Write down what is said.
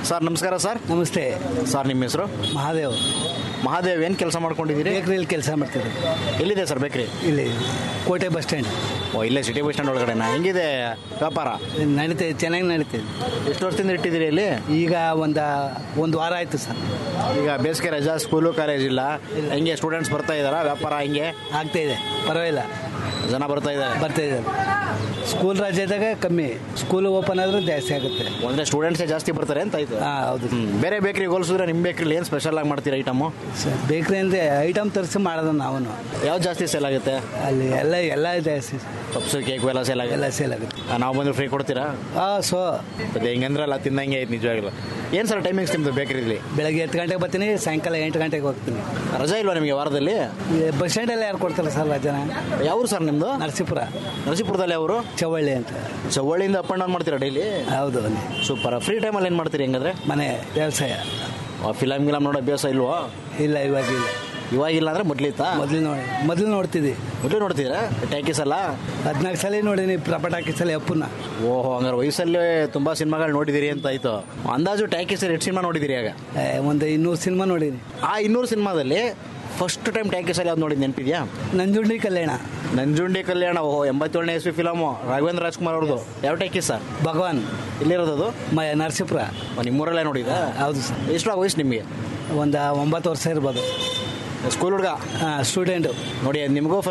Sir ನಮಸ್ಕಾರ sir ನಮಸ್ತೆ sir ನಿಮ್ಮ ಹೆಸರು ಮಹಾದೇವ್ ಮಹಾದೇವ್ ಏನು ಕೆಲಸ ಮಾಡ್ಕೊಂಡಿದ್ದೀರಿ ಬೇಕ್ರಿಯಲ್ಲಿ ಕೆಲಸ ಮಾಡ್ತಿದ್ದೆ ಎಲ್ಲಿದೆ ಸರ್ ಬೇಕ್ರಿ ಇಲ್ಲಿ ಕೋಟೆ ಬಸ್ ಸ್ಟ್ಯಾಂಡ್ ಓ ಇಲ್ಲೇ ಸಿಟಿ ಬಸ್ ಸ್ಟ್ಯಾಂಡ್ ಒಳಗಡೆನಾ ಹೆಂಗಿದೆ ವ್ಯಾಪಾರ ನಡೀತಿದೆ ಚೆನ್ನಾಗಿ ನಡೀತಿದೆ ಎಷ್ಟು ವರ್ಷದಿಂದ ಇಟ್ಟಿದ್ದೀರಿ ಇಲ್ಲಿ ಈಗ ಒಂದು ಒಂದು ವಾರ ಆಯಿತು ಸರ್ ಈಗ ಬೇಸಿಗೆ ರಜಾ ಸ್ಕೂಲು ಕಾಲೇಜ್ ಇಲ್ಲ ಹೆಂಗೆ ಸ್ಟೂಡೆಂಟ್ಸ್ ಬರ್ತಾ ಇದ್ದಾರಾ ವ್ಯಾಪಾರ ಹೆಂಗೆ ಆಗ್ತಾ ಇದೆ ಪರವಾಗಿಲ್ಲ ಜನ ಬರ್ತಾ ಇದ್ದಾರೆ ಬರ್ತಾ ಇದೆ ಸ್ಕೂಲ್ ರಜೆ ಇದ್ದಾಗ ಕಮ್ಮಿ ಸ್ಕೂಲ್ ಓಪನ್ ಆದ್ರೆ ಜಾಸ್ತಿ ಆಗುತ್ತೆ ಅಂದರೆ ಸ್ಟೂಡೆಂಟ್ಸೇ ಜಾಸ್ತಿ ಬರ್ತಾರೆ ಅಂತ ಆಯ್ತು ಹಾಂ ಹೌದು ಹ್ಮ್. ಬೇರೆ ಬೇಕ್ರಿಗೆ ಹೋಲಿಸಿದ್ರೆ ನಿಮ್ಮ ಬೇಕ್ರಿಲಿ ಏನು ಸ್ಪೆಷಲ್ ಆಗಿ ಮಾಡ್ತೀರಾ ಐಟಮು ಬೇಕ್ರಿ ಅಂದರೆ ಐಟಮ್ ತರಿಸಿ ಮಾಡೋದು ನಾವು ಯಾವ್ದು ಜಾಸ್ತಿ ಸೇಲ್ ಆಗುತ್ತೆ ಅಲ್ಲಿ ಎಲ್ಲ ಎಲ್ಲ ಜಾಸ್ತಿ ಪಪ್ಸು ಕೇಕು ಎಲ್ಲ ಸೇಲ್ ಆಗುತ್ತೆ ಎಲ್ಲ ಸೇಲ್ ಆಗುತ್ತೆ ಆ, ನಾವು ಬಂದ್ರೆ ಫ್ರೀ ಕೊಡ್ತೀರಾ ಹಾಂ ಸೊ ಅದೇ ಹೆಂಗಂದ್ರಲ್ಲ ತಿಂದಂಗೆ ಐತೆ ನಿಜವಾಗ್ಲೂ ಏನು ಸರ್ ಟೈಮಿಂಗ್ಸ್ ನಿಮ್ಮದು ಬೇಕ್ರಿಲಿ ಬೆಳಗ್ಗೆ ಹತ್ತು ಗಂಟೆಗೆ ಬರ್ತೀನಿ ಸಾಯಂಕಾಲ ಎಂಟು ಗಂಟೆಗೆ ಹೋಗ್ತೀನಿ ರಜಾ ಇಲ್ವಾ ನಿಮಗೆ ವಾರದಲ್ಲಿ ಈ ಬಸ್ ಸ್ಟ್ಯಾಂಡಲ್ಲಿ ಯಾರು ಕೊಡ್ತಾರೆ ಸರ್ ಜನ ಯಾವ್ರು ಸರ್ ನಿಮ್ಮದು ನರಸೀಪುರ ನರಸೀಪುರದಲ್ಲಿ ಅವರು ಚವಳ್ಳಿ ಅಂತ ಚವಳ್ಳಿಯಿಂದ ಅಪ್ ಆ್ಯಂಡ್ ಡೌನ್ ಮಾಡ್ತೀರಾ ಡೈಲಿ ಹೌದು ಸೂಪರ್ ಫ್ರೀ ಟೈಮಲ್ಲಿ ಏನು ಮಾಡ್ತೀರಿ ಹೆಂಗಂದ್ರೆ ಮನೆ ವ್ಯವಸಾಯ ಫಿಲಮ್ ಗಿಲಮ್ ನೋಡೋ ಅಭ್ಯಾಸ ಇಲ್ವೋ ಇಲ್ಲ ಇವಾಗ ಇಲ್ಲ ಇವಾಗಿಲ್ಲ ಅಂದ್ರೆ ಮೊದ್ಲಿತ್ತಾ ಮೊದಲು ನೋಡಿ ಮೊದಲು ನೋಡ್ತಿದ್ವಿ ಮೊದಲು ನೋಡ್ತೀರಾ ಟ್ಯಾಕೀಸ್ ಅಲ್ಲ ಹದಿನಾಲ್ಕು ಸಲ ನೋಡೀನಿ ಪ್ರಪಟಾಕಿ ಸಲ ಅಪ್ಪನ್ನ ಓಹೋ ಹಂಗಾರೆ ವಯಸ್ಸಲ್ಲಿ ತುಂಬಾ ಸಿನಿಮಾಗಳು ನೋಡಿದಿರಿ ಅಂತ ಆಯ್ತು ಅಂದಾಜು ಟ್ಯಾಕೀಸ್ ಎಷ್ಟು ಸಿನಿಮಾ ನೋಡಿದಿರಿ ಆಗ ಏ, ಒಂದು ಇನ್ನೂರು ಸಿನಿಮಾ ನೋಡೀನಿ ಆ ಇನ್ನೂರು ಸಿನಿಮಾದಲ್ಲಿ ಫಸ್ಟ್ ಟೈಮ್ ಟ್ಯಾಕೀಸಲ್ಲಿ ಯಾವ್ದು ನೋಡಿದ್ದು ನೆನಪಿದ್ಯಾ ನಂಜುಂಡಿ ಕಲ್ಯಾಣ ನಂಜುಂಡಿ ಕಲ್ಯಾಣ ಓಹೋ ಎಂಬತ್ತೇಳನೇ ಇಸ್ವಿ ಫಿಲಮು ರಾಘವೇಂದ್ರ ರಾಜ್ಕುಮಾರ್ ಅವ್ರದ್ದು ಯಾವ ಟ್ಯಾಕೀಸ್ ಸರ್ ಭಗವಾನ್ ಎಲ್ಲಿರೋದು ಅದು ಮ ನರಸೀಪುರ ಓ, ನಿಮ್ಮೂರಲ್ಲೇ ನೋಡಿದ ಹೌದು ಸರ್ ಎಷ್ಟು ವಯಸ್ಸು ನಿಮಗೆ ಒಂದು ಒಂಬತ್ತು ವರ್ಷ ಇರ್ಬೋದು ಸ್ಕೂಲ್ ಹುಡುಗ ಹಾಂ ಸ್ಟೂಡೆಂಟು ನೋಡಿ ನಿಮಗೂ